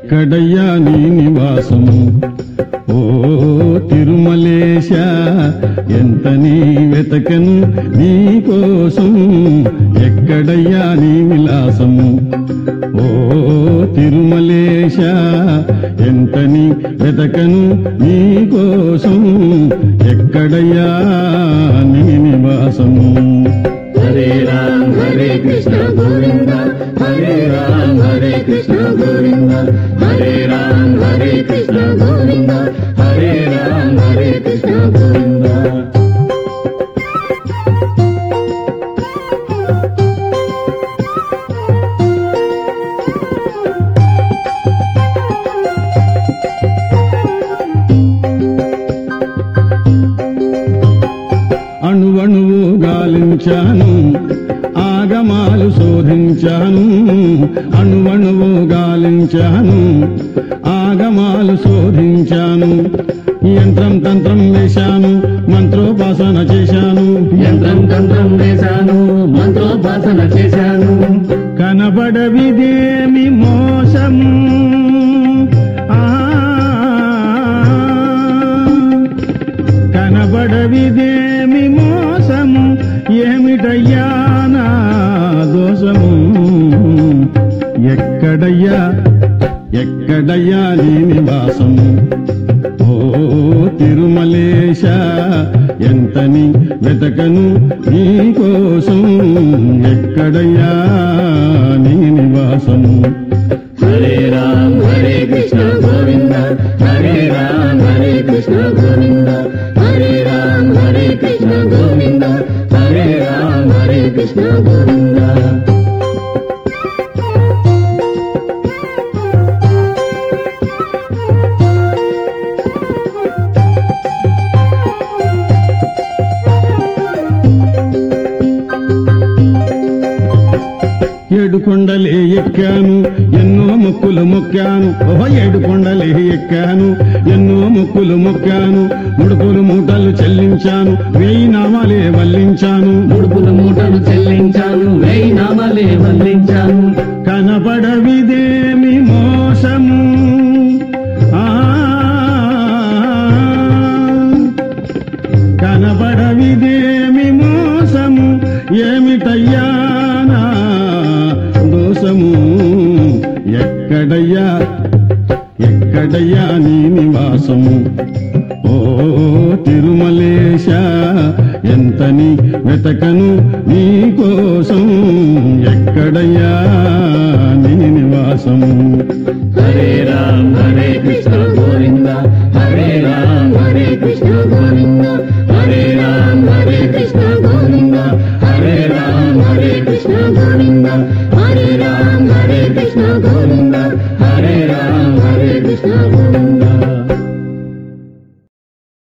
ఎక్కడయ్యా నీ నివాసము ఓ తిరుమలేశ ఎంత నీ వెతకను నీ కోసం ఎక్కడయ్యా నీ విలాసము ఓ తిరుమలేశ ఎంత నీ వెతకను నీ కోసం ఎక్కడయ్యా నీ నివాసము హరే రామ్ హరే కృష్ణ గోవింద హరే రామ్ హరే కృష్ణ గోవింద హరే రామ్ హరే కృష్ణ గోవింద హరే రామ్ హరే కృష్ణ గోవింద అణువణువు గాలించాను ఆగమాలు శోధించాను అణువణువు గాలించాను ఆగమాలు శోధించాను యంత్రం తంత్రం వేశాను మంత్రోపాసన చేశాను యంత్రం తంత్రం వేశాను మంత్రోపాసన చేశాను కనబడవిదేమి మోసము ఆ కనబడవిదేమి మోసము ఏమిటయ్యా నా దోషము ఎక్కడయ్యా ఎక్కడయ్యా నీ నివాసము ఓ తిరుమలేశ ఎంతని వెతకను నీ కోసం ఎక్కడయ్యా నీ నివాసము హరే రామ్ హరే కృష్ణ గోవింద హరే రామ్ హరే కృష్ణ గోవింద హరే రామ్ హరే కృష్ణ గోవింద హరే రామ్ హరే కృష్ణ గోవింద ఏడు కొండలే ఎక్కాను ఎన్నో మొక్కులు మొక్కాను ఓహో ఏడు కొండలే ఎక్కాను ఎన్నో మొక్కులు మొక్కాను ముడుపులు మూటలు చెల్లించాను వెయ్యి నామాలే వల్లించాను ముడుపుల మూటలు చెల్లించాను వెయ్యి నామాలే వల్లించాను కనపడవిదేమి మోసము ఆ కనపడవిదేమి మోసము ఏమిటయ్యా నా దోషము ఎక్కడయ్యా ఎక్కడయ్యా నీ నివాసము ఓ తిరుమలేశ ఎంతని వెతకను నీ కోసం ఎక్కడయ్యా నీ నివాసము హరే రామ్ హరే కృష్ణ గోవింద హరే రామ్ హరే కృష్ణ గోవింద హరే రామ్ హరే కృష్ణ గోవింద హరే రామ్ హరే కృష్ణ గోవింద హరే రామ్ హరే కృష్ణ గోవింద హరే రామ్ హరే కృష్ణ గోవింద